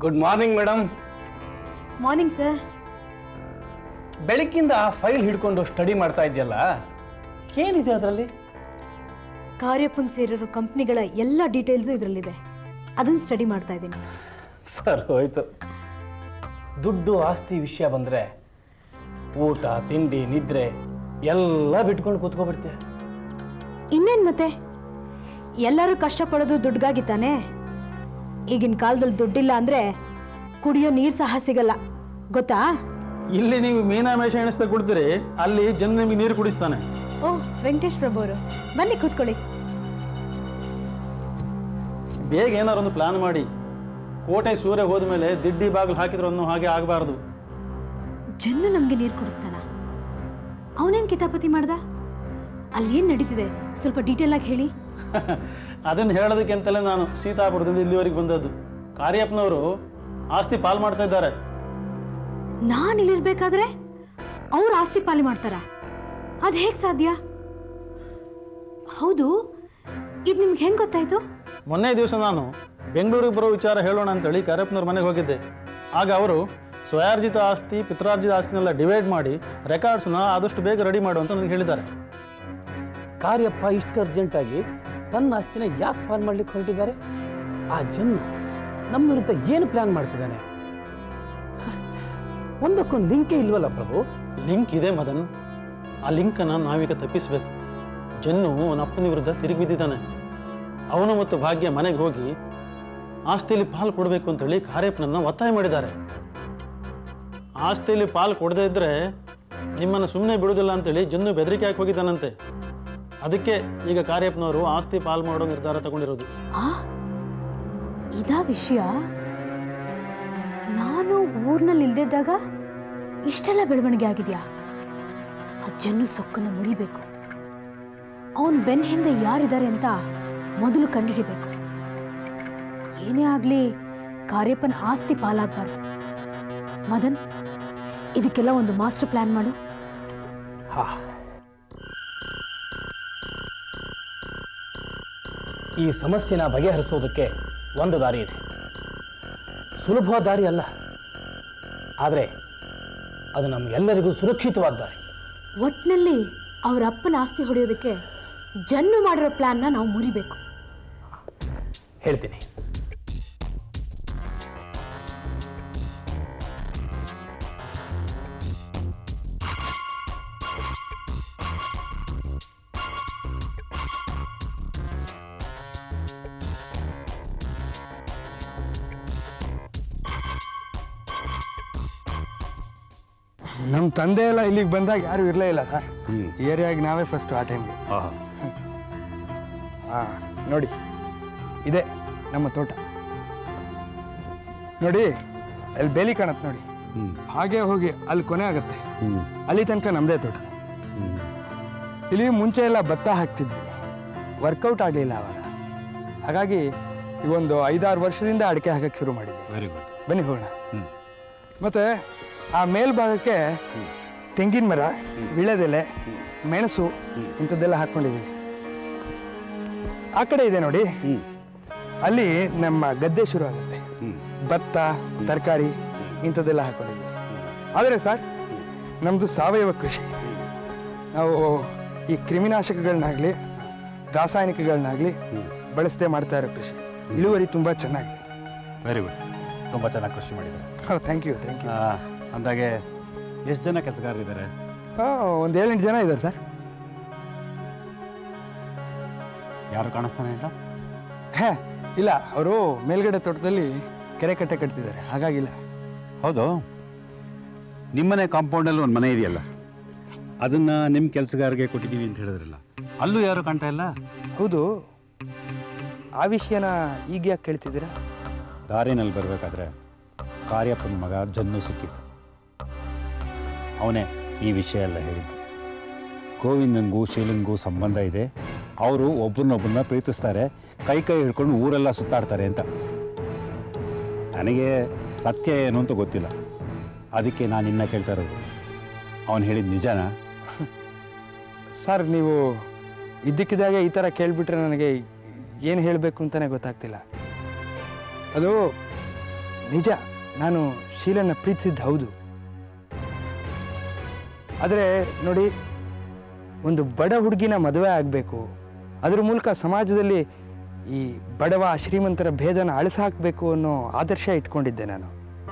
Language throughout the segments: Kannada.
Good morning madam morning sir ಬೆಳಗ್ಗಿಂದ ಆ ಫೈಲ್ ಹಿಡ್ಕೊಂಡು ಸ್ಟಡಿ ಮಾಡ್ತಾ ಇದೆಯಲ್ಲ ಏನಿದೆ ಅದರಲ್ಲಿ ಕಾರ್ಯಪ್ಪಂಗೆ ಸೇರಿರೋ ಕಂಪ್ನಿಗಳ ಎಲ್ಲ ಡೀಟೇಲ್ಸು ಇದರಲ್ಲಿದೆ ಅದನ್ನು ಸ್ಟಡಿ ಮಾಡ್ತಾ ಇದ್ದೀನಿ ಸರ್ ಹೋಯ್ತು ದುಡ್ಡು ಆಸ್ತಿ ವಿಷಯ ಬಂದರೆ ಊಟ ತಿಂಡಿ ನಿದ್ರೆ ಎಲ್ಲ ಬಿಟ್ಕೊಂಡು ಕೂತ್ಕೊಬಿಡ್ತೀಯ ಇನ್ನೇನು ಮತ್ತೆ ಎಲ್ಲರೂ ಕಷ್ಟಪಡೋದು ದುಡ್ಗಾಗಿ ತಾನೇ ಈಗಿನ ಕಾಲದಲ್ಲಿ ದುಡ್ಡಿಲ್ಲ ಅಂದರೆ ಕುಡಿಯೋ ನೀರು ಸಹ ಸಿಗಲ್ಲ ಗೊತ್ತಾ ಇಲ್ಲಿ ನೀವು ಮೀನಾಮೇಷ ಎಣಿಸ್ತಾ ಕೊಡ್ತೀರಿ ಅಲ್ಲಿ ಜನ ನಿಮಗೆ ನೀರು ಕುಡಿಸ್ತಾನೆ ಓ ವೆಂಕಟೇಶ್ ಪ್ರಭು ಅವರು ಬನ್ನಿ ಕೂತ್ಕೊಳ್ಳಿ ಬೇಗ ಏನಾರು ಒಂದು ಪ್ಲಾನ್ ಮಾಡಿ ಕೋಟೆ ಸೂರ್ಯ ಹೋದ್ಮೇಲೆ ದಿಡ್ಡಿ ಬಾಗಿಲು ಹಾಕಿದ್ರು ಅನ್ನೋ ಹಾಗೆ ಆಗಬಾರ್ದು ಜನ ನಮಗೆ ನೀರು ಕುಡಿಸ್ತಾನ ಅವನೇನು ಕಿತಾಪತಿ ಮಾಡ್ದ ಅಲ್ಲೇನು ನಡೀತಿದೆ ಸ್ವಲ್ಪ ಡೀಟೇಲ್ ಆಗಿ ಹೇಳಿ ಅದನ್ನು ಹೇಳೋದಕ್ಕೆ ಅಂತಲೇ ನಾನು ಸೀತಾಪುರದಿಂದ ಇಲ್ಲಿವರೆಗೆ ಬಂದದ್ದು ಕಾರ್ಯಪ್ಪನವರು ಆಸ್ತಿ ಪಾಲ್ ಮಾಡ್ತಾ ಇದ್ದಾರೆ ನಾನು ಇಲ್ಲಿರ್ಬೇಕಾದ್ರೆ ಅವ್ರು ಆಸ್ತಿ ಪಾಲಿ ಮಾಡ್ತಾರ ಅದು ಹೇಗೆ ಸಾಧ್ಯ ಹೌದು ಇದು ನಿಮ್ಗೆ ಹೆಂಗೆ ಗೊತ್ತಾಯ್ತು ಮೊನ್ನೆ ದಿವಸ ನಾನು ಬೆಂಗಳೂರಿಗೆ ಬರೋ ವಿಚಾರ ಹೇಳೋಣ ಅಂತೇಳಿ ಕಾರ್ಯಪ್ಪನವ್ರ ಮನೆಗೆ ಹೋಗಿದ್ದೆ ಆಗ ಅವರು ಸ್ವಯಾರ್ಜಿತ ಆಸ್ತಿ ಪಿತ್ರಾರ್ಜಿತ ಆಸ್ತಿನೆಲ್ಲ ಡಿವೈಡ್ ಮಾಡಿ ರೆಕಾರ್ಡ್ಸ್ನ ಆದಷ್ಟು ಬೇಗ ರೆಡಿ ಮಾಡು ಅಂತ ನನಗೆ ಹೇಳಿದ್ದಾರೆ ಕಾರ್ಯಪ್ಪ ಇಷ್ಟು ಅರ್ಜೆಂಟಾಗಿ ತನ್ನ ಆಸ್ತಿನ ಯಾಕೆ ಪಾಲ್ ಮಾಡ್ಲಿಕ್ಕೆ ಹೊರಟಿದ್ದಾರೆ ಆ ಜನ ನಮ್ಮ ವಿರುದ್ಧ ಏನು ಪ್ಲಾನ್ ಮಾಡ್ತಿದ್ದಾನೆ ಒಂದಕ್ಕೊಂದು ಲಿಂಕೇ ಇಲ್ವಲ್ಲ ಪ್ರಭು ಲಿಂಕ್ ಇದೆ ಮದನ್ ಆ ಲಿಂಕನ್ನು ನಾವೀಗ ತಪ್ಪಿಸ್ಬೇಕು ಜನ್ನು ಅವನ ಅಪ್ಪನ ವಿರುದ್ಧ ತಿರುಗಿ ಬಿದ್ದಿದ್ದಾನೆ ಅವನು ಮತ್ತು ಭಾಗ್ಯ ಮನೆಗೆ ಹೋಗಿ ಆಸ್ತಿಯಲ್ಲಿ ಪಾಲು ಕೊಡಬೇಕು ಅಂತೇಳಿ ಕಾರ್ಯಪ್ಪನನ್ನ ಒತ್ತಾಯ ಮಾಡಿದ್ದಾರೆ ಆಸ್ತಿಯಲ್ಲಿ ಪಾಲು ಕೊಡದೇ ಇದ್ರೆ ನಿಮ್ಮನ್ನು ಸುಮ್ಮನೆ ಬಿಡುವುದಿಲ್ಲ ಅಂತೇಳಿ ಜನ್ನು ಬೆದರಿಕೆ ಹಾಕಿ ಹೋಗಿದ್ದಾನಂತೆ ಅದಕ್ಕೆ ಈಗ ಕಾರ್ಯಪ್ಪನವರು ಆಸ್ತಿ ಪಾಲು ಮಾಡೋ ನಿರ್ಧಾರ ತಗೊಂಡಿರೋದು ಆ ಇದಾ ವಿಷಯ ನಾನು ಊರ್ನಲ್ಲಿ ಇಲ್ದಿದ್ದಾಗ ಇಷ್ಟೆಲ್ಲ ಬೆಳವಣಿಗೆ ಆಗಿದೆಯಾ ಆ ಜನ್ನು ಸೊಕ್ಕನ್ನು ಮುರಿಬೇಕು ಅವನ್ ಬೆನ್ ಹಿಂದೆ ಯಾರಿದ್ದಾರೆ ಅಂತ ಮೊದಲು ಕಂಡುಹಿಡಿಬೇಕು ಏನೇ ಆಗಲಿ ಕಾರ್ಯಪ್ಪನ ಆಸ್ತಿ ಪಾಲಾಗಬಾರ್ದು ಮದನ್ ಇದಕ್ಕೆಲ್ಲ ಒಂದು ಮಾಸ್ಟರ್ ಪ್ಲಾನ್ ಮಾಡು ಹಾ ಈ ಸಮಸ್ಯೆನ ಬಗೆಹರಿಸೋದಕ್ಕೆ ಒಂದು ದಾರಿ ಇದೆ ಸುಲಭವಾದ ದಾರಿ ಅಲ್ಲ ಆದರೆ ಅದು ನಮಗೆಲ್ಲರಿಗೂ ಸುರಕ್ಷಿತವಾದ ದಾರಿ ಒಟ್ನಲ್ಲಿ ಅವ್ರ ಅಪ್ಪನ ಆಸ್ತಿ ಹೊಡೆಯೋದಕ್ಕೆ ಜನ್ನು ಮಾಡಿರೋ ಪ್ಲಾನ್ನ ನಾವು ಮುರಿಬೇಕು ಹೇಳ್ತೀನಿ ನಮ್ಮ ತಂದೆ ಎಲ್ಲ ಇಲ್ಲಿಗೆ ಬಂದಾಗ ಯಾರು ಇರಲೇ ಇಲ್ಲ ಸರ್ ಏರಿಯಾಗಿ ನಾವೇ ಫಸ್ಟ್ ಆ ಟೈಮ್ಗೆ ಹಾಂ ನೋಡಿ ಇದೆ ನಮ್ಮ ತೋಟ ನೋಡಿ ಅಲ್ಲಿ ಬೇಲಿ ಕಾಣತ್ತೆ ನೋಡಿ ಹಾಗೆ ಹೋಗಿ ಅಲ್ಲಿ ಕೊನೆ ಆಗುತ್ತೆ ಅಲ್ಲಿ ತನಕ ನಮ್ಮದೇ ತೋಟ ಇಲ್ಲಿ ಮುಂಚೆ ಎಲ್ಲ ಭತ್ತ ಹಾಕ್ತಿದ್ವಿ ವರ್ಕೌಟ್ ಆಗಲಿಲ್ಲ ಅವಾಗ ಹಾಗಾಗಿ ಈ ಒಂದು ಐದಾರು ವರ್ಷದಿಂದ ಅಡಿಕೆ ಹಾಕಕ್ಕೆ ಶುರು ಮಾಡಿದ್ವಿ ವೆರಿ ಗುಡ್ ಬನ್ನಿ ಹೋಗೋಣ ಮತ್ತೆ ಆ ಮೇಲ್ಭಾಗಕ್ಕೆ ತೆಂಗಿನ ಮರ ವಿಳೆದೆಲೆ ಮೆಣಸು ಇಂಥದ್ದೆಲ್ಲ ಹಾಕ್ಕೊಂಡಿದ್ದೀವಿ ಆ ಕಡೆ ಇದೆ ನೋಡಿ ಅಲ್ಲಿ ನಮ್ಮ ಗದ್ದೆ ಶುರು ಆಗುತ್ತೆ ಭತ್ತ ತರಕಾರಿ ಇಂಥದ್ದೆಲ್ಲ ಹಾಕ್ಕೊಂಡಿದ್ದೀವಿ ಆದರೆ ಸರ್ ನಮ್ಮದು ಸಾವಯವ ಕೃಷಿ ನಾವು ಈ ಕ್ರಿಮಿನಾಶಕಗಳನ್ನಾಗಲಿ ರಾಸಾಯನಿಕಗಳನ್ನಾಗಲಿ ಬಳಸದೆ ಮಾಡ್ತಾ ಇರೋ ಕೃಷಿ ಇಳುವರಿ ತುಂಬ ಚೆನ್ನಾಗಿದೆ ವೆರಿ ಗುಡ್ ತುಂಬ ಚೆನ್ನಾಗಿ ಕೃಷಿ ಮಾಡಿದ್ದಾರೆ ಹೌದು ಥ್ಯಾಂಕ್ ಯು ಥ್ಯಾಂಕ್ ಯು ಆ, ಅಂದಾಗೆ ಎಷ್ಟು ಜನ ಕೆಲಸಗಾರರಿದ್ದಾರೆ ಒಂದು ಏಳೆಂಟು ಜನ ಇದ್ದಾರೆ ಸರ್ ಯಾರು ಕಾಣಿಸ್ತಾನೆ ಇಲ್ಲ ಹೇ ಇಲ್ಲ ಅವರು ಮೇಲ್ಗಡೆ ತೋಟದಲ್ಲಿ ಕೆರೆ ಕಟ್ಟೆ ಕಟ್ತಿದ್ದಾರೆ ಹಾಗಾಗಿಲ್ಲ ಹೌದು ನಿಮ್ಮನೆ ಕಾಂಪೌಂಡಲ್ಲಿ ಒಂದು ಮನೆ ಇದೆಯಲ್ಲ ಅದನ್ನು ನಿಮ್ಮ ಕೆಲಸಗಾರರಿಗೆ ಕೊಟ್ಟಿದ್ದೀವಿ ಅಂತ ಹೇಳಿದ್ರಲ್ಲ ಅಲ್ಲೂ ಯಾರು ಕಾಣ್ತಾ ಇಲ್ಲ ಹೌದು ಆ ವಿಷಯನ ಈಗ ಯಾಕೆ ಕೇಳ್ತಿದ್ದೀರಾ ದಾರಿನಲ್ಲಿ ಬರಬೇಕಾದ್ರೆ ಕಾರ್ಯಪ್ಪನ ಮಗ ಜನ್ನು ಸಿಕ್ಕಿದ್ದ ಅವನೇ ಈ ವಿಷಯ ಎಲ್ಲ ಹೇಳಿದ್ದು ಗೋವಿಂದಂಗೂ ಶೀಲಂಗೂ ಸಂಬಂಧ ಇದೆ ಅವರು ಒಬ್ಬರನ್ನೊಬ್ಬರನ್ನ ಪ್ರೀತಿಸ್ತಾರೆ ಕೈ ಕೈ ಹಿಡ್ಕೊಂಡು ಊರೆಲ್ಲ ಸುತ್ತಾಡ್ತಾರೆ ಅಂತ ನನಗೆ ಸತ್ಯ ಏನು ಅಂತ ಗೊತ್ತಿಲ್ಲ ಅದಕ್ಕೆ ನಾನು ಇನ್ನ ಕೇಳ್ತಾ ಇರೋದು ಅವನು ಹೇಳಿದ ನಿಜನಾ ಸರ್ ನೀವು ಇದ್ದಕ್ಕಿದ್ದಾಗೆ ಈ ಥರ ಕೇಳಿಬಿಟ್ರೆ ನನಗೆ ಏನು ಹೇಳಬೇಕು ಅಂತಲೇ ಗೊತ್ತಾಗ್ತಿಲ್ಲ ಅದು ನಿಜ ನಾನು ಶೀಲನ್ನ ಪ್ರೀತಿಸಿದ್ದು ಹೌದು ಆದರೆ ನೋಡಿ ಒಂದು ಬಡ ಹುಡುಗಿನ ಮದುವೆ ಆಗಬೇಕು ಅದ್ರ ಮೂಲಕ ಸಮಾಜದಲ್ಲಿ ಈ ಬಡವ ಶ್ರೀಮಂತರ ಭೇದನ ಅಳಿಸಾಕಬೇಕು ಅನ್ನೋ ಆದರ್ಶ ಇಟ್ಕೊಂಡಿದ್ದೆ ನಾನು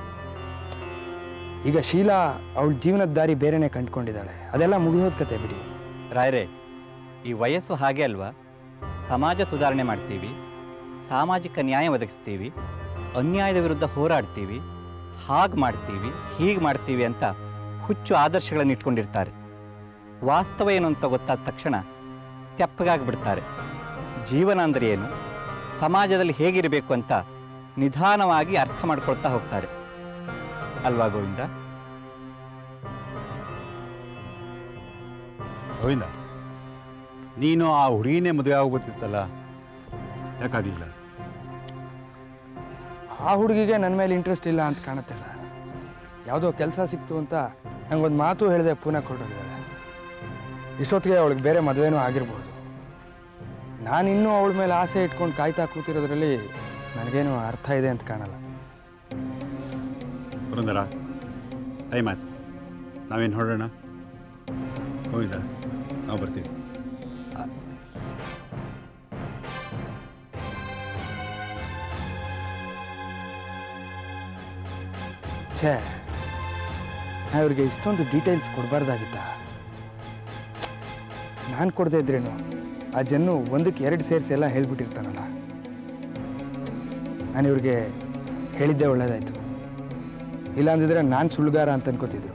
ಈಗ ಶೀಲಾ ಅವಳ ಜೀವನದ ದಾರಿ ಬೇರೆನೆ ಕಂಡ್ಕೊಂಡಿದ್ದಾಳೆ ಅದೆಲ್ಲ ಮುಗಿದೋದ್ ಕತೆ ಬಿಡಿ ರಾಯರೇ ಈ ವಯಸ್ಸು ಹಾಗೆ ಅಲ್ವಾ ಸಮಾಜ ಸುಧಾರಣೆ ಮಾಡ್ತೀವಿ ಸಾಮಾಜಿಕ ನ್ಯಾಯ ಒದಗಿಸ್ತೀವಿ ಅನ್ಯಾಯದ ವಿರುದ್ಧ ಹೋರಾಡ್ತೀವಿ ಹಾಗೆ ಮಾಡ್ತೀವಿ ಹೀಗೆ ಮಾಡ್ತೀವಿ ಅಂತ ಹುಚ್ಚು ಆದರ್ಶಗಳನ್ನು ಇಟ್ಕೊಂಡಿರ್ತಾರೆ ವಾಸ್ತವ ಏನು ಅಂತ ಗೊತ್ತಾದ ತಕ್ಷಣ ತೆಪ್ಪಗಾಗ್ಬಿಡ್ತಾರೆ ಜೀವನ ಅಂದರೆ ಏನು ಸಮಾಜದಲ್ಲಿ ಹೇಗಿರಬೇಕು ಅಂತ ನಿಧಾನವಾಗಿ ಅರ್ಥ ಮಾಡ್ಕೊಳ್ತಾ ಹೋಗ್ತಾರೆ ಅಲ್ವಾ ಗೋವಿಂದ ಗೋವಿಂದ ನೀನು ಆ ಹುಡುಗಿನೇ ಮದುವೆ ಆಗ್ಬೋದಿತ್ತಲ್ಲ ಯಾಕಾಗಲಿಲ್ಲ ಆ ಹುಡುಗಿಗೆ ನನ್ನ ಮೇಲೆ ಇಂಟ್ರೆಸ್ಟ್ ಇಲ್ಲ ಅಂತ ಕಾಣುತ್ತೆ ಸರ್ ಯಾವುದೋ ಕೆಲಸ ಸಿಕ್ತು ಅಂತ ನಂಗೊಂದು ಮಾತು ಹೇಳಿದೆ ಪುನಃ ಕೊಟ್ಟೋಗಿದ್ದಾಳೆ ಇಷ್ಟೊತ್ತಿಗೆ ಅವಳಿಗೆ ಬೇರೆ ಮದುವೆನೂ ಆಗಿರ್ಬೋದು ನಾನು ಇನ್ನೂ ಅವಳ ಮೇಲೆ ಆಸೆ ಇಟ್ಕೊಂಡು ಕಾಯ್ತಾ ಕೂತಿರೋದ್ರಲ್ಲಿ ನನಗೇನು ಅರ್ಥ ಇದೆ ಅಂತ ಕಾಣಲ್ಲ ಪುರಂದರ ಟೈಮ್ ಆಯ್ತು ನಾವೇನು ಹೊರಡೋಣ ಗೋವಿಂದ ನಾವು ಬರ್ತೀವಿ ಛೇ ನಾ ಇವ್ರಿಗೆ ಇಷ್ಟೊಂದು ಡೀಟೇಲ್ಸ್ ಕೊಡಬಾರ್ದಾಗಿತ್ತ ನಾನು ಕೊಡದೇ ಇದ್ರೇನು ಆ ಜನ್ನು ಒಂದಕ್ಕೆ ಎರಡು ಸೇರಿಸಿ ಎಲ್ಲ ಹೇಳ್ಬಿಟ್ಟಿರ್ತಾನಲ್ಲ ನಾನು ಇವ್ರಿಗೆ ಹೇಳಿದ್ದೆ ಒಳ್ಳೇದಾಯ್ತು ಇಲ್ಲ ಅಂದಿದ್ರೆ ನಾನು ಸುಳ್ಳುಗಾರ ಅಂತ ಅನ್ಕೋತಿದ್ರು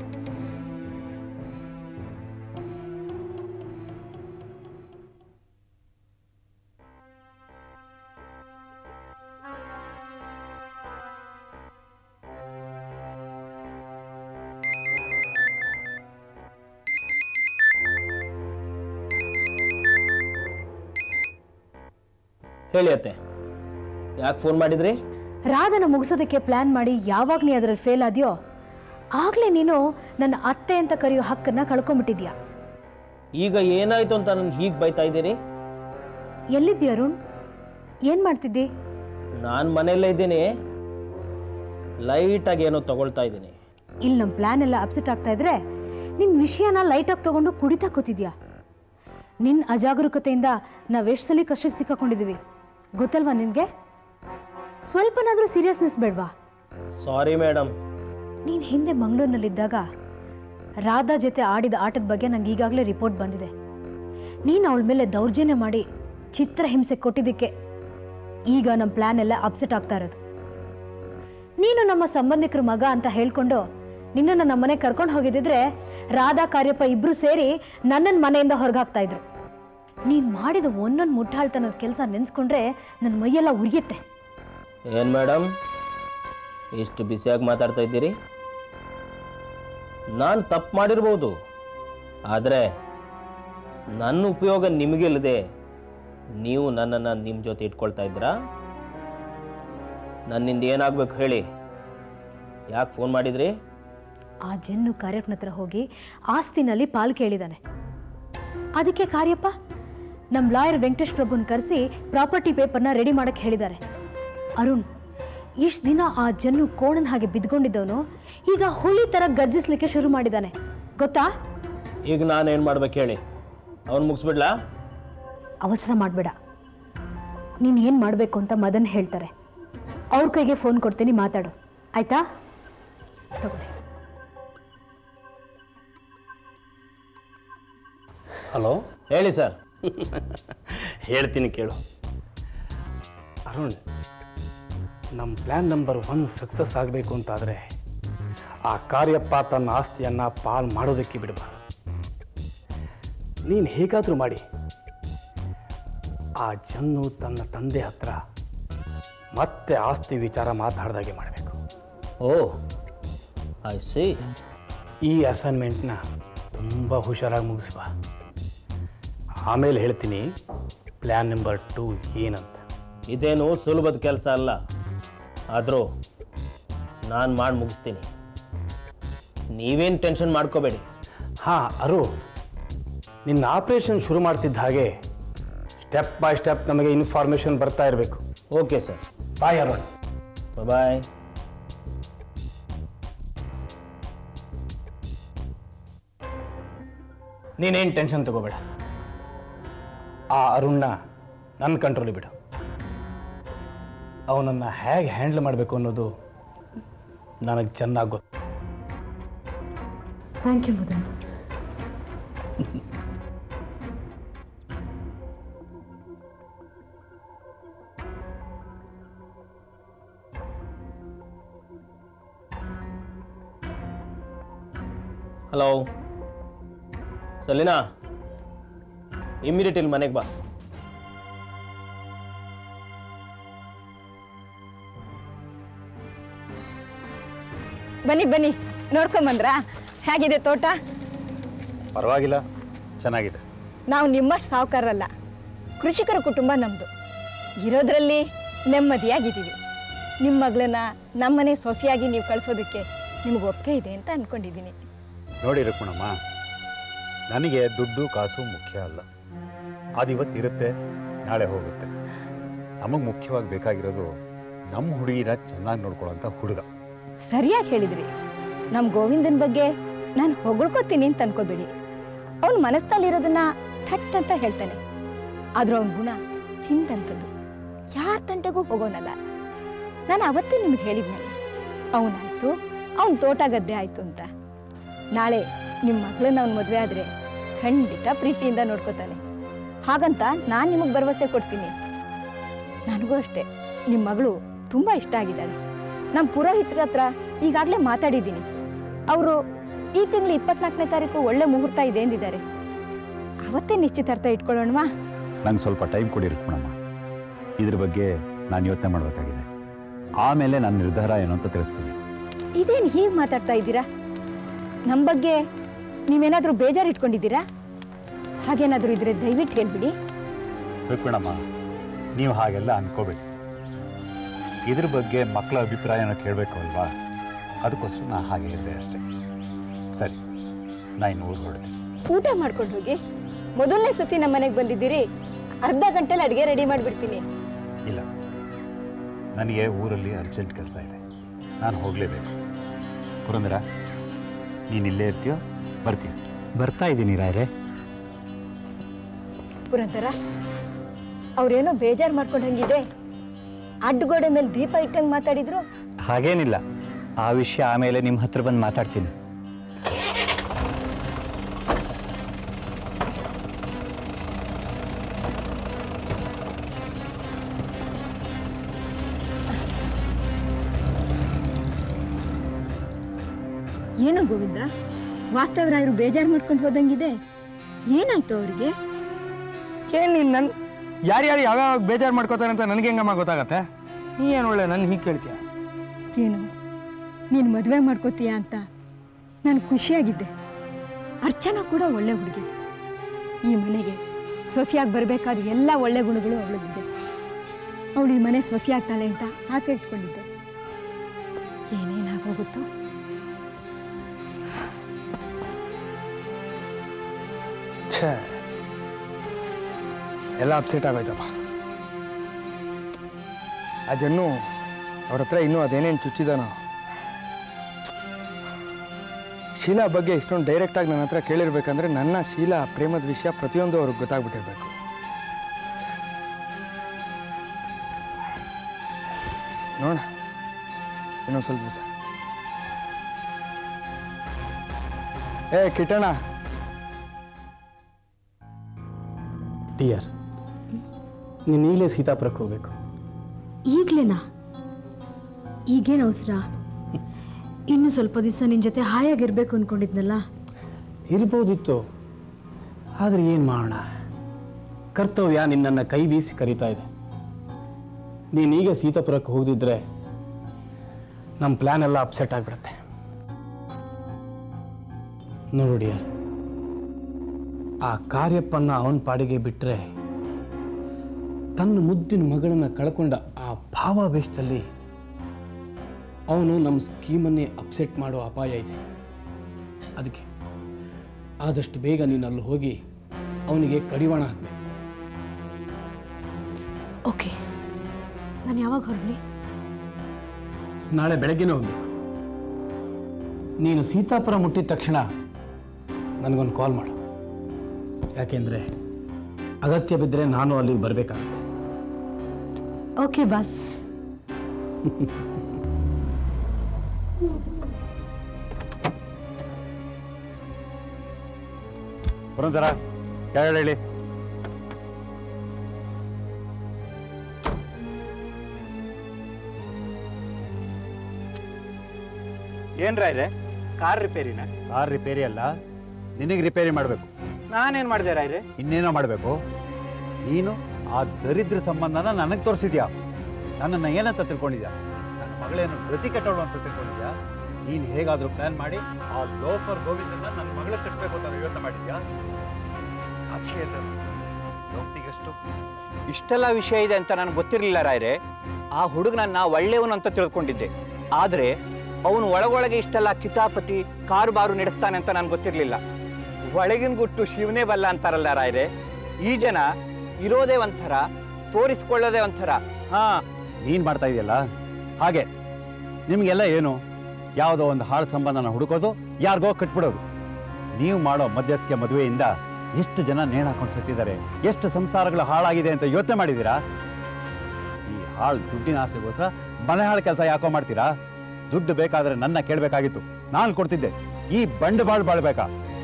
ಹೇಳಿ ಅತ್ತೆ ಯಾಕೆ ಫೋನ್ ಮಾಡಿದ್ರಿ ರಾಧನ ಮುಗಿಸೋದಕ್ಕೆ ಪ್ಲಾನ್ ಮಾಡಿ ಯಾವಾಗ ನೀ ಅದರಲ್ಲಿ ಫೇಲ್ ಆದ್ಯೋ ಆಗಲೇ ನೀನು ನನ್ನ ಅತ್ತೆ ಅಂತ ಕರೆಯೋ ಹಕ್ಕನ್ನ ಕಳ್ಕೊಂಬಿಟ್ಟಿದ್ಯಾ ಈಗ ಏನಾಯ್ತು ಅಂತ ನನ್ಗೆ ಹೀಗೆ ಬೈತಾ ಇದ್ದೀರಿ ಎಲ್ಲಿದ್ದಿ ಅರುಣ್ ಏನು ಮಾಡ್ತಿದ್ದಿ ನಾನು ಮನೆಯಲ್ಲೇ ಇದ್ದೀನಿ ಲೈಟಾಗಿ ಏನೋ ತಗೊಳ್ತಾ ಇದ್ದೀನಿ ಇಲ್ಲಿ ನಮ್ಮ ಪ್ಲಾನ್ ಎಲ್ಲ ಅಪ್ಸೆಟ್ ಆಗ್ತಾ ಇದ್ರೆ ನಿನ್ನ ವಿಷಯನ ಲೈಟಾಗಿ ತಗೊಂಡು ಕುಡಿತಾ ಕೂತಿದ್ಯಾ ನಿನ್ನ ಅಜಾಗರೂಕತೆಯಿಂದ ನಾವೆಷ್ಟು ಸಲ ಕಷ್ಟಕ್ಕೆ ಸಿಕ್ಕಾಕೊಂಡಿದ್ದೀವಿ ಗೊತ್ತಲ್ವಾ ನಿನಗೆ ಸ್ವಲ್ಪನಾದರೂ ಸೀರಿಯಸ್ನೆಸ್ ಬೇಡವಾ ಸಾರಿ ಮೇಡಮ್ ನೀನು ಹಿಂದೆ ಮಂಗಳೂರಿನಲ್ಲಿದ್ದಾಗ ರಾಧಾ ಜೊತೆ ಆಡಿದ ಆಟದ ಬಗ್ಗೆ ನಂಗೆ ಈಗಾಗಲೇ ರಿಪೋರ್ಟ್ ಬಂದಿದೆ ನೀನು ಅವಳ ಮೇಲೆ ದೌರ್ಜನ್ಯ ಮಾಡಿ ಚಿತ್ರಹಿಂಸೆ ಕೊಟ್ಟಿದ್ದಕ್ಕೆ ಈಗ ನಮ್ಮ ಪ್ಲ್ಯಾನ್ ಎಲ್ಲ ಅಪ್ಸೆಟ್ ಆಗ್ತಾ ಇರೋದು ನೀನು ನಮ್ಮ ಸಂಬಂಧಿಕರ ಮಗ ಅಂತ ಹೇಳ್ಕೊಂಡು ನಿನ್ನನ್ನು ನಮ್ಮ ಮನೆಗೆ ಕರ್ಕೊಂಡು ಹೋಗಿದ್ದಿದ್ರೆ ರಾಧಾ ಕಾರ್ಯಪ್ಪ ಇಬ್ರು ಸೇರಿ ನನ್ನನ್ನು ಮನೆಯಿಂದ ಹೊರಗಾಗ್ತಾ ಇದ್ರು ನೀನು ಮಾಡಿದ ಒಂದೊಂದು ಮುಟ್ಟಾಳ್ತನದ ಕೆಲಸ ನೆನೆಸ್ಕೊಂಡ್ರೆ ನನ್ನ ಮೈಯೆಲ್ಲ ಉರಿಯುತ್ತೆ ಏನು ಮೇಡಮ್ ಇಷ್ಟು ಬಿಸಿಯಾಗಿ ಮಾತಾಡ್ತಾ ಇದ್ದೀರಿ ನಾನು ತಪ್ಪು ಮಾಡಿರ್ಬೋದು ಆದರೆ ನನ್ನ ಉಪಯೋಗ ನಿಮಗಿಲ್ಲದೆ ನೀವು ನನ್ನನ್ನು ನಿಮ್ಮ ಜೊತೆ ಇಟ್ಕೊಳ್ತಾ ಇದ್ದೀರಾ ನನ್ನಿಂದ ಏನಾಗಬೇಕು ಹೇಳಿ ಯಾಕೆ ಫೋನ್ ಮಾಡಿದ್ರಿ ಆ ಜನ್ನು ಕಾರ್ಯಪ್ಪನ ಹತ್ರ ಹೋಗಿ ಆಸ್ತಿನಲ್ಲಿ ಪಾಲು ಕೇಳಿದಾನೆ ಅದಕ್ಕೆ ಕಾರ್ಯಪ್ಪ ನಮ್ಮ ಲಾಯರ್ ವೆಂಕಟೇಶ್ ಪ್ರಭುನ್ ಕರೆಸಿ ಪ್ರಾಪರ್ಟಿ ಪೇಪರ್ನ ರೆಡಿ ಮಾಡಕ್ಕೆ ಹೇಳಿದ್ದಾರೆ ಅರುಣ್ ಇಷ್ಟು ದಿನ ಆ ಜನ್ನು ಕೋಣನ ಹಾಗೆ ಬಿದ್ಕೊಂಡಿದ್ದವನು ಈಗ ಹುಲಿ ಥರ ಗರ್ಜಿಸ್ಲಿಕ್ಕೆ ಶುರು ಮಾಡಿದ್ದಾನೆ ಗೊತ್ತಾ ಈಗ ನಾನು ಏನು ಮಾಡ್ಬೇಕು ಹೇಳಿ ಅವ್ನು ಮುಗಿಸ್ಬಿಡ್ಲಾ ಅವಸರ ಮಾಡಬೇಡ ನೀನು ಏನು ಮಾಡಬೇಕು ಅಂತ ಮದನ್ ಹೇಳ್ತಾರೆ ಅವ್ರ ಕೈಗೆ ಫೋನ್ ಕೊಡ್ತೀನಿ ಮಾತಾಡು ಆಯ್ತಾ ತಗೊಳ್ಳಿ ಹಲೋ ಹೇಳಿ ಸರ್ ಹೇಳ್ತೀನಿ ಕೇಳು ಅರುಣ್ ನಮ್ಮ ಪ್ಲ್ಯಾನ್ ನಂಬರ್ ಒನ್ ಸಕ್ಸಸ್ ಆಗಬೇಕು ಅಂತಾದರೆ ಆ ಕಾರ್ಯಪ್ಪ ತನ್ನ ಆಸ್ತಿಯನ್ನು ಪಾಲ್ ಮಾಡೋದಕ್ಕೆ ಬಿಡಬಾರ್ದು ನೀನು ಹೇಗಾದರೂ ಮಾಡಿ ಆ ಜನ್ನು ತನ್ನ ತಂದೆ ಹತ್ರ ಮತ್ತೆ ಆಸ್ತಿ ವಿಚಾರ ಮಾತಾಡ್ದಾಗೆ ಮಾಡಬೇಕು ಓ ಐ ಸಿ ಈ ಅಸೈನ್ಮೆಂಟ್ನ ತುಂಬ ಹುಷಾರಾಗಿ ಮುಗಿಸುವ ಆಮೇಲೆ ಹೇಳ್ತೀನಿ ಪ್ಲ್ಯಾನ್ ನಂಬರ್ ಟೂ ಏನಂತ ಇದೇನು ಸುಲಭದ ಕೆಲಸ ಅಲ್ಲ ಆದರೂ ನಾನು ಮಾಡಿ ಮುಗಿಸ್ತೀನಿ ನೀವೇನು ಟೆನ್ಷನ್ ಮಾಡ್ಕೋಬೇಡಿ ಹಾಂ ಅರು ನಿನ್ನ ಆಪ್ರೇಷನ್ ಶುರು ಮಾಡ್ತಿದ್ದ ಹಾಗೆ ಸ್ಟೆಪ್ ಬೈ ಸ್ಟೆಪ್ ನಮಗೆ ಇನ್ಫಾರ್ಮೇಷನ್ ಬರ್ತಾ ಇರಬೇಕು okay sir bye Arun bye ನೀನೇನು ಟೆನ್ಷನ್ ತಗೋಬೇಡ ಆ ಅರುಣ್ನ ನನ್ನ ಕಂಟ್ರೋಲಿಗೆ ಬಿಡು ಅವನನ್ನು ಹೇಗೆ ಹ್ಯಾಂಡ್ಲ್ ಮಾಡಬೇಕು ಅನ್ನೋದು ನನಗೆ ಚೆನ್ನಾಗಿ ಗೊತ್ತು ಥ್ಯಾಂಕ್ ಯು ಮದನ್ ಹಲೋ ಸಲಿನಾ ಇಮ್ಮಿಡಿಯೇಟ್ ಇಲ್ಲಿ ಮನೆಗೆ ಬಾ ಬನ್ನಿ ಬನ್ನಿ ನೋಡ್ಕೊಂಬಂದ್ರಾ ಹೇಗಿದೆ ತೋಟ ಪರವಾಗಿಲ್ಲ ಚೆನ್ನಾಗಿದೆ ನಾವು ನಿಮ್ಮಷ್ಟು ಸಾವುಕಾರಲ್ಲ ಕೃಷಿಕರ ಕುಟುಂಬ ನಮ್ಮದು ಇರೋದ್ರಲ್ಲಿ ನೆಮ್ಮದಿಯಾಗಿದ್ದೀವಿ ನಿಮ್ಮ ಮಗಳನ್ನ ನಮ್ಮನೆ ಸೊಸೆಯಾಗಿ ನೀವು ಕಳಿಸೋದಕ್ಕೆ ನಿಮ್ಗೆ ಒಪ್ಪಿಗೆ ಇದೆ ಅಂತ ಅಂದ್ಕೊಂಡಿದ್ದೀನಿ ನೋಡಿ ರುಕ್ಮಣಮ್ಮ ನನಗೆ ದುಡ್ಡು ಕಾಸು ಮುಖ್ಯ ಅಲ್ಲ ಅದು ಇವತ್ತಿರುತ್ತೆ ನಾಳೆ ಹೋಗುತ್ತೆ ನಮಗೆ ಮುಖ್ಯವಾಗಿ ಬೇಕಾಗಿರೋದು ನಮ್ಮ ಹುಡುಗಿನ ಚೆನ್ನಾಗಿ ನೋಡ್ಕೊಳ್ಳೋಂಥ ಹುಡುಗ ಸರಿಯಾಗಿ ಹೇಳಿದ್ರಿ ನಮ್ಮ ಗೋವಿಂದನ ಬಗ್ಗೆ ನಾನು ಹೊಗಳ್ಕೊತೀನಿ ಅಂತ ಅನ್ಕೋಬೇಡಿ ಅವನ ಮನಸ್ಸಿನಲ್ಲಿರೋದನ್ನ ಥಟ್ ಅಂತ ಹೇಳ್ತಾನೆ ಆದ್ರೆ ಅವನ ಗುಣ ಚಿಂತಂಥದ್ದು ಯಾರ ತಂಟೆಗೂ ಹೋಗೋನಲ್ಲ ನಾನು ಅವತ್ತೇ ನಿಮ್ಗೆ ಹೇಳಿದ್ನಲ್ಲ ಅವನಾಯ್ತು ಅವನ ತೋಟ ಗದ್ದೆ ಆಯ್ತು ಅಂತ ನಾಳೆ ನಿಮ್ಮ ಮಗಳನ್ನ ಅವ್ನ ಮದುವೆ ಆದರೆ ಖಂಡಿತ ಪ್ರೀತಿಯಿಂದ ನೋಡ್ಕೋತಾನೆ ಹಾಗಂತ ನಾನು ನಿಮಗೆ ಭರವಸೆ ಕೊಡ್ತೀನಿ ನನಗೂ ಅಷ್ಟೇ ನಿಮ್ಮ ಮಗಳು ತುಂಬ ಇಷ್ಟ ಆಗಿದ್ದಾಳೆ ನಮ್ಮ ಪುರೋಹಿತರ ಹತ್ರ ಈಗಾಗಲೇ ಮಾತಾಡಿದ್ದೀನಿ ಅವರು ಈ ತಿಂಗಳು ಇಪ್ಪತ್ನಾಲ್ಕನೇ ತಾರೀಕು ಒಳ್ಳೆ ಮುಹೂರ್ತ ಇದೆ ಎಂದಿದ್ದಾರೆ ಅವತ್ತೇ ನಿಶ್ಚಿತಾರ್ಥ ಇಟ್ಕೊಳ್ಳೋಣವಾ ನಂಗೆ ಸ್ವಲ್ಪ ಟೈಮ್ ಕೊಡಿ ರುಕ್ಮಣಮ್ಮ ಇದ್ರ ಬಗ್ಗೆ ನಾನು ಯೋಚನೆ ಮಾಡಬೇಕಾಗಿದೆ ಆಮೇಲೆ ನನ್ನ ನಿರ್ಧಾರ ಏನು ಅಂತ ತಿಳಿಸ್ತೀನಿ ಇದೇನು ಹೀಗೆ ಮಾತಾಡ್ತಾ ಇದ್ದೀರಾ ನಮ್ಮ ಬಗ್ಗೆ ನೀವೇನಾದರೂ ಬೇಜಾರು ಇಟ್ಕೊಂಡಿದ್ದೀರಾ ಹಾಗೇನಾದರೂ ಇದ್ರೆ ದಯವಿಟ್ಟು ಹೇಳ್ಬಿಡಿ ರುಕ್ಮಣಮ್ಮ ನೀವು ಹಾಗೆಲ್ಲ ಅನ್ಕೋಬೇಡಿ ಇದ್ರ ಬಗ್ಗೆ ಮಕ್ಕಳ ಅಭಿಪ್ರಾಯನ ಕೇಳಬೇಕು ಅಲ್ವಾ ಅದಕ್ಕೋಸ್ಕರ ನಾನು ಹಾಗೆ ಹೇಳಿದೆ ಅಷ್ಟೇ ಸರಿ ನಾ ಇನ್ನು ಊರಿಗೆ ಹೊರಡ್ತೀನಿ ಊಟ ಮಾಡ್ಕೊಂಡು ಹೋಗಿ ಮೊದಲನೇ ಸತಿ ನಮ್ಮ ಮನೆಗೆ ಬಂದಿದ್ದೀರಿ ಅರ್ಧ ಗಂಟೆಲಿ ಅಡುಗೆ ರೆಡಿ ಮಾಡಿಬಿಡ್ತೀನಿ ಇಲ್ಲ ನನಗೆ ಊರಲ್ಲಿ ಅರ್ಜೆಂಟ್ ಕೆಲಸ ಇದೆ ನಾನು ಹೋಗಲೇಬೇಕು ಪುರಂದರ ನೀನು ಇಲ್ಲೇ ಇರ್ತೀಯೋ ಬರ್ತೀಯ ಬರ್ತಾ ಇದ್ದೀನಿ ರಾಯ್ರೆ ಪುರಂದರ ಅವ್ರೇನೋ ಬೇಜಾರು ಮಾಡ್ಕೊಂಡಂಗಿದೆ ಅಡ್ಡಗೋಡೆ ಮೇಲೆ ದೀಪ ಇಟ್ಟಂಗೆ ಮಾತಾಡಿದ್ರು ಹಾಗೇನಿಲ್ಲ ಆ ವಿಷಯ ಆಮೇಲೆ ನಿಮ್ಮ ಹತ್ರ ಬಂದು ಮಾತಾಡ್ತೀನಿ ಏನು ಗೋವಿಂದ ವಾಸ್ತವರಾಯರು ಬೇಜಾರು ಮಾಡ್ಕೊಂಡು ಹೋದಂಗಿದೆ ಏನಾಯ್ತು ಅವರಿಗೆ ಏನ್ ನೀನ್ ನನ್ ಯಾರ್ಯಾರು ಯಾವ್ಯಾವ ಬೇಜಾರು ಮಾಡ್ಕೋತಾರೆ ಅಂತ ನನಗೆ ಹೆಂಗಮ್ಮ ಗೊತ್ತಾಗತ್ತೆ ನೀ ಏನು ಒಳ್ಳೆ ನನ್ನ ಹೀಗೆ ಕೇಳ್ತೀಯ ಏನು ನೀನು ಮದುವೆ ಮಾಡ್ಕೋತೀಯ ಅಂತ ನಾನು ಖುಷಿಯಾಗಿದ್ದೆ ಅರ್ಚನಾ ಕೂಡ ಒಳ್ಳೆ ಹುಡುಗಿ ಈ ಮನೆಗೆ ಸೊಸೆಯಾಗಿ ಬರಬೇಕಾದ ಎಲ್ಲ ಒಳ್ಳೆ ಗುಣಗಳು ಅವಳಿಗಿದೆ ಅವಳು ಈ ಮನೆ ಸೊಸೆಯಾಗ್ತಾಳೆ ಅಂತ ಆಸೆ ಇಟ್ಕೊಂಡಿದ್ದೆ ಏನೇನಾಗೋಗುತ್ತೋ ಛೇ ಎಲ್ಲ ಅಪ್ಸೆಟ್ ಆಗೋಯ್ತಪ್ಪ ಆ ಜನ್ನು ಅವ್ರ ಹತ್ರ ಇನ್ನೂ ಅದೇನೇನು ಚುಚ್ಚಿದಾನೋ ಶೀಲಾ ಬಗ್ಗೆ ಇಷ್ಟೊಂದು ಡೈರೆಕ್ಟಾಗಿ ನನ್ನ ಹತ್ರ ಕೇಳಿರ್ಬೇಕಂದ್ರೆ ನನ್ನ ಶೀಲಾ ಪ್ರೇಮದ ವಿಷಯ ಪ್ರತಿಯೊಂದು ಅವ್ರಿಗೆ ಗೊತ್ತಾಗ್ಬಿಟ್ಟಿರ್ಬೇಕು ನೋಡ ಇನ್ನೊಂದು ಸ್ವಲ್ಪ ದಿವಸ ಏ ಕಿಟ್ಟಣ ಡಿಯರ್ ನೀನು ಈಗಲೇ ಸೀತಾಪುರಕ್ಕೆ ಹೋಗಬೇಕು ಈಗಲೇನಾ ಈಗೇನು ಅವಸರ ಇನ್ನು ಸ್ವಲ್ಪ ದಿವಸ ನಿನ್ನ ಜೊತೆ ಹಾಯಾಗಿರ್ಬೇಕು ಅಂದ್ಕೊಂಡಿದ್ನಲ್ಲ ಇರ್ಬೋದಿತ್ತು ಆದರೆ ಏನು ಮಾಡೋಣ ಕರ್ತವ್ಯ ನಿನ್ನನ್ನು ಕೈ ಬೀಸಿ ಕರೀತಾ ಇದೆ ನೀನೀಗ ಸೀತಾಪುರಕ್ಕೆ ಹೋಗದಿದ್ರೆ ನಮ್ಮ ಪ್ಲ್ಯಾನ್ ಎಲ್ಲ ಅಪ್ಸೆಟ್ ಆಗಿಬಿಡುತ್ತೆ ನೋಡು ಡಿಯರ್ ಆ ಕಾರ್ಯಪ್ಪನ್ನ ಅವನ ಪಾಡಿಗೆ ಬಿಟ್ಟರೆ ತನ್ನ ಮುದ್ದಿನ ಮಗಳನ್ನ ಕಳ್ಕೊಂಡ ಆ ಭಾವಾವೇಶದಲ್ಲಿ ಅವನು ನಮ್ಮ ಸ್ಕೀಮನ್ನೇ ಅಪ್ಸೆಟ್ ಮಾಡೋ ಅಪಾಯ ಇದೆ ಅದಕ್ಕೆ ಆದಷ್ಟು ಬೇಗ ನೀನು ಅಲ್ಲಿ ಹೋಗಿ ಅವನಿಗೆ ಕಡಿವಾಣ ಹಾಕಬೇಕು ಓಕೆ ನಾನು ಯಾವಾಗ ಹೊರಡ್ಲಿ ನಾಳೆ ಬೆಳಗ್ಗೆನೇ ಹೋಗ್ಬೇಕು ನೀನು ಸೀತಾಪುರ ಮುಟ್ಟಿದ ತಕ್ಷಣ ನನಗೊಂದು ಕಾಲ್ ಮಾಡು ಯಾಕೆಂದರೆ ಅಗತ್ಯ ಬಿದ್ದರೆ ನಾನು ಅಲ್ಲಿಗೆ ಬರಬೇಕಾಗುತ್ತೆ ಓಕೆ ಬಾಸ್ ಪುರಂದರ ಕೆಳಗಡೆ ಹೇಳಿ ಏನ್ರಾಯ್ರೆ ಕಾರ್ ರಿಪೇರಿನ ಕಾರ್ ರಿಪೇರಿ ಅಲ್ಲ ನಿನಗೆ ರಿಪೇರಿ ಮಾಡಬೇಕು ನಾನೇನ್ ಮಾಡಿದೆ ರಾಯ್ರೆ ಇನ್ನೇನೋ ಮಾಡಬೇಕು ನೀನು ಆ ದರಿದ್ರ ಸಂಬಂಧನ ನನಗೆ ತೋರಿಸಿದ್ಯಾ ನನ್ನನ್ನು ಏನಂತ ತಿಳ್ಕೊಂಡಿದ್ಯಾ ನನ್ನ ಮಗಳೇನು ಗತಿ ಕಟ್ಟೋಳು ಅಂತ ತಿಳ್ಕೊಂಡಿದ್ಯಾ ನೀನು ಹೇಗಾದರೂ ಪ್ಲಾನ್ ಮಾಡಿ ಆ ಲೋಫರ್ ಗೋವಿಂದನ್ನ ನನ್ನ ಮಗಳಿಗೆ ಕಟ್ಟಬೇಕು ಅಂತ ಯೋಚನೆ ಮಾಡಿದ್ಯಾ ಆಚೆ ಎಲ್ಲ ಹೋಗ್ತಿಗೆಷ್ಟು ಇಷ್ಟೆಲ್ಲ ವಿಷಯ ಇದೆ ಅಂತ ನನಗೆ ಗೊತ್ತಿರಲಿಲ್ಲ ರಾಯ್ರೆ ಆ ಹುಡುಗನನ್ನ ಒಳ್ಳೆಯವನು ಅಂತ ತಿಳ್ಕೊಂಡಿದ್ದೆ ಆದ್ರೆ ಅವನು ಒಳಗೊಳಗೆ ಇಷ್ಟೆಲ್ಲ ಕಿತಾಪತಿ ಕಾರುಬಾರು ನಡೆಸ್ತಾನೆ ಅಂತ ನನಗೆ ಗೊತ್ತಿರಲಿಲ್ಲ ಒಳಗಿನ ಗುಟ್ಟು ಶಿವನೇ ಬಲ್ಲ ಅಂತಾರಲ್ಲ ರಾಯ್ರೆ ಈ ಜನ ಇರೋದೇ ಒಂಥರ ತೋರಿಸ್ಕೊಳ್ಳೋದೇ ಒಂಥರ ಹಾ ನೀನು ಮಾಡ್ತಾ ಇದೆಯಲ್ಲ ಹಾಗೆ ನಿಮಗೆಲ್ಲ ಏನು ಯಾವುದೋ ಒಂದು ಹಾಳು ಸಂಬಂಧನ ಹುಡುಕೋದು ಯಾರಿಗೋ ಕಟ್ಬಿಡೋದು ನೀವು ಮಾಡೋ ಮಧ್ಯಸ್ಥಿಕೆ ಮದುವೆಯಿಂದ ಎಷ್ಟು ಜನ ನೇಣು ಹಾಕೊಂಡು ಸತ್ತಿದ್ದಾರೆ ಎಷ್ಟು ಸಂಸಾರಗಳು ಹಾಳಾಗಿದೆ ಅಂತ ಯೋಚನೆ ಮಾಡಿದ್ದೀರಾ ಈ ಹಾಳು ದುಡ್ಡಿನ ಆಸೆಗೋಸ್ಕರ ಮನೆ ಹಾಳು ಕೆಲಸ ಯಾಕೋ ಮಾಡ್ತೀರಾ ದುಡ್ಡು ಬೇಕಾದ್ರೆ ನನ್ನ ಕೇಳಬೇಕಾಗಿತ್ತು ನಾನು ಕೊಡ್ತಿದ್ದೆ ಈ ಬಂಡವಾಳ ಬಾಳ್ಬೇಕಾ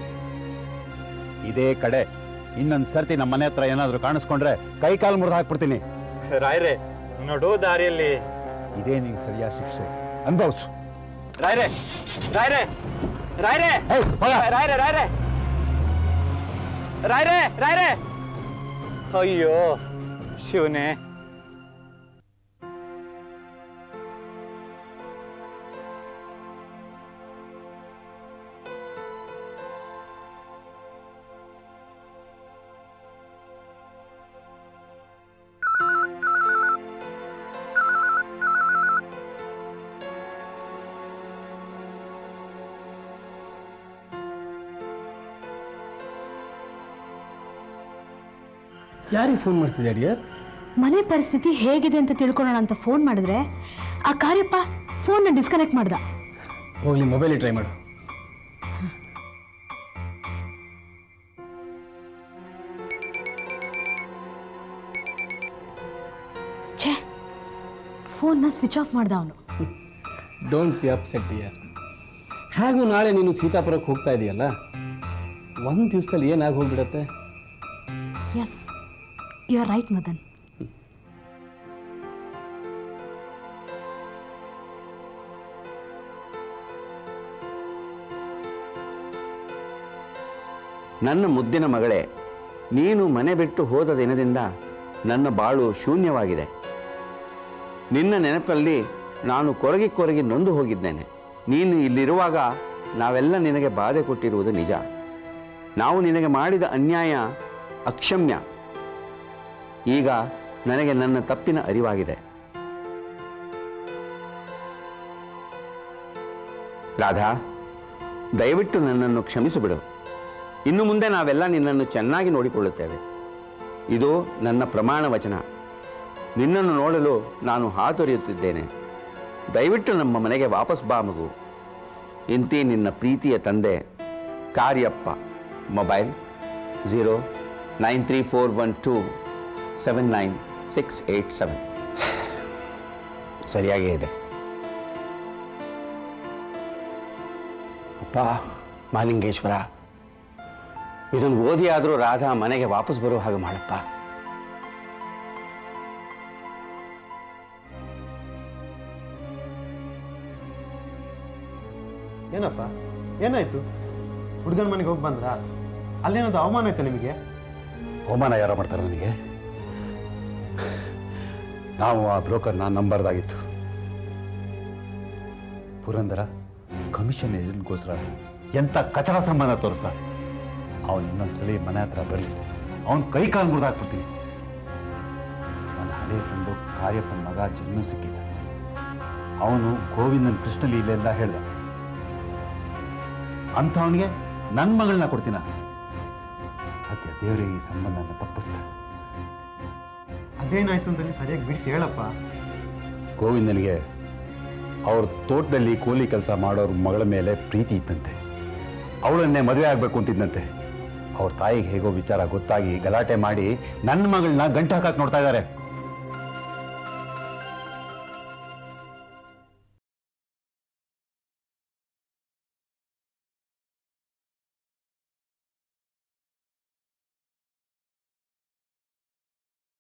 ಇದೇ ಕಡೆ ಇನ್ನೊಂದು ಸರ್ತಿ ನಮ್ಮ ಮನೆ ಹತ್ರ ಏನಾದರೂ ಕಾಣಿಸ್ಕೊಂಡ್ರೆ ಕೈ ಕಾಲು ಮುರಿದು ಹಾಕ್ಬಿಡ್ತೀನಿ ರಾಯ್ರೆ ನೋಡೋ ದಾರಿಯಲ್ಲಿ ಇದೇ ನಿಂಗೆ ಸರಿಯಾದ ಶಿಕ್ಷೆ ಅನುಭವಿಸು ರಾಯ್ರೆ ರಾಯ್ರೆ ರಾಯ್ರೆ ಏಯ್, ಹೋಗ. ರಾಯ್ರೆ ರಾಯ್ರೆ ರಾಯ್ರೆ ರಾಯ್ರೆ ಅಯ್ಯೋ ಶಿವನೇ ಯಾರಿಗೆ ಫೋನ್ ಮಾಡ್ತಿದ್ದೆ ಡಿಯರ್ ಮನೆ ಪರಿಸ್ಥಿತಿ ಹೇಗಿದೆ ಅಂತ ತಿಳ್ಕೊಳ್ಳೋಣ ಅಂತ ಫೋನ್ ಮಾಡಿದ್ರೆ ಆ ಕಾರ್ಯಪ್ಪ ಫೋನ್ನ ಡಿಸ್ಕನೆಕ್ಟ್ ಮಾಡ್ದ ಹೋಗ್ಲಿ ಮೊಬೈಲಿಗೆ ಟ್ರೈ ಮಾಡು ಛೇ ಫೋನ್ನ ಸ್ವಿಚ್ ಆಫ್ ಮಾಡ್ದ ಅವನು ಡೋಂಟ್ ಬಿ ಅಪ್ಸೆಟ್ ಡಿಯರ್ ಹೇಗೂ ನಾಳೆ ನೀನು ಸೀತಾಪುರಕ್ಕೆ ಹೋಗ್ತಾ ಇದೆಯಲ್ಲ ಒಂದು ದಿವಸದಲ್ಲಿ ಏನಾಗಿ ಹೋಗ್ಬಿಡತ್ತೆ yes you are right Madan ನನ್ನ ಮುದ್ದಿನ ಮಗಳೇ ನೀನು ಮನೆ ಬಿಟ್ಟು ಹೋದ ದಿನದಿಂದ ನನ್ನ ಬಾಳು ಶೂನ್ಯವಾಗಿದೆ ನಿನ್ನ ನೆನಪಲ್ಲಿ ನಾನು ಕೊರಗಿ ಕೊರಗಿ ನೊಂದು ಹೋಗಿದ್ದೇನೆ ನೀನು ಇಲ್ಲಿರುವಾಗ ನಾವೆಲ್ಲ ನಿನಗೆ ಬಾಧೆ ಕೊಟ್ಟಿರುವುದು ನಿಜ ನಾವು ನಿನಗೆ ಮಾಡಿದ ಅನ್ಯಾಯ ಅಕ್ಷಮ್ಯ ಈಗ ನನಗೆ ನನ್ನ ತಪ್ಪಿನ ಅರಿವಾಗಿದೆ ರಾಧಾ ದಯವಿಟ್ಟು ನನ್ನನ್ನು ಕ್ಷಮಿಸಿಬಿಡು ಇನ್ನು ಮುಂದೆ ನಾವೆಲ್ಲ ನಿನ್ನನ್ನು ಚೆನ್ನಾಗಿ ನೋಡಿಕೊಳ್ಳುತ್ತೇವೆ ಇದು ನನ್ನ ಪ್ರಮಾಣ ವಚನ ನಿನ್ನನ್ನು ನೋಡಲು ನಾನು ಹಾತೊರೆಯುತ್ತಿದ್ದೇನೆ ದಯವಿಟ್ಟು ನಮ್ಮ ಮನೆಗೆ ವಾಪಸ್ ಬಾ ಮಗು ಇಂತಿ ನಿನ್ನ ಪ್ರೀತಿಯ ತಂದೆ Kariappa mobile zero nine three four one two seven nine six eight seven ಸರಿಯಾಗೇ ಇದೆ ಅಪ್ಪ ಮಾಲಿಂಗೇಶ್ವರ ಇದನ್ನು ಓದಿ ಆದರೂ ರಾಧಾ ಮನೆಗೆ ವಾಪಸ್ ಬರೋ ಹಾಗೆ ಮಾಡಪ್ಪ ಏನಪ್ಪ ಏನಾಯ್ತು ಹುಡುಗನ ಮನೆಗೆ ಹೋಗಿ ಬಂದ್ರಾ ಅಲ್ಲೇನದು ಅವಮಾನ ಆಯ್ತಾ ನಿಮಗೆ ಅವಮಾನ ಯಾರೋ ಮಾಡ್ತಾರೆ ನನಗೆ ನಾವು ಆ ಬ್ರೋಕರ್ ನಾನು ನಂಬರ್ದಾಗಿತ್ತು ಪುರಂದರ ಕಮಿಷನ್ ಏಜೆಂಟ್ಗೋಸ್ಕರ ಎಂಥ ಕಚಡ ಸಂಬಂಧ ತೋರಿಸ ಅವನು ಇನ್ನೊಂದ್ಸಲಿ ಮನೆ ಹತ್ರ ಬರಲಿ ಅವನ ಕೈ ಕಾಲು ಮುರಿದು ಹಾಕ್ಬಿಡ್ತೀನಿ ನನ್ನ ಹಳೆ ಫ್ರೆಂಡು ಕಾರ್ಯಪ್ಪನ ಮಗ ಜನ್ಮ ಸಿಕ್ಕಿದ್ದ ಅವನು ಗೋವಿಂದನ್ ಕೃಷ್ಣ ಲೀಲೆಲ್ಲ ಹೇಳ್ದ ಅಂಥವನಿಗೆ ನನ್ನ ಮಗಳನ್ನ ಕೊಡ್ತೀನ ಸತ್ಯ ದೇವರೇ ಈ ಸಂಬಂಧನ ತಪ್ಪಿಸ್ದ ಅದೇನಾಯ್ತು ಅಂತ ಸರಿಯಾಗಿ ಬಿಡಿಸಿ ಹೇಳಪ್ಪ ಗೋವಿಂದನಿಗೆ ಅವ್ರ ತೋಟದಲ್ಲಿ ಕೂಲಿ ಕೆಲಸ ಮಾಡೋರ ಮಗಳ ಮೇಲೆ ಪ್ರೀತಿ ಇತ್ತಂತೆ ಅವಳನ್ನೇ ಮದುವೆ ಆಗಬೇಕು ಅಂತಿದ್ದಂತೆ ಅವ್ರ ತಾಯಿಗೆ ಹೇಗೋ ವಿಚಾರ ಗೊತ್ತಾಗಿ ಗಲಾಟೆ ಮಾಡಿ ನನ್ನ ಮಗಳನ್ನ ಗಂಟು ಹಾಕಕ್ಕೆ ನೋಡ್ತಾ ಇದ್ದಾರೆ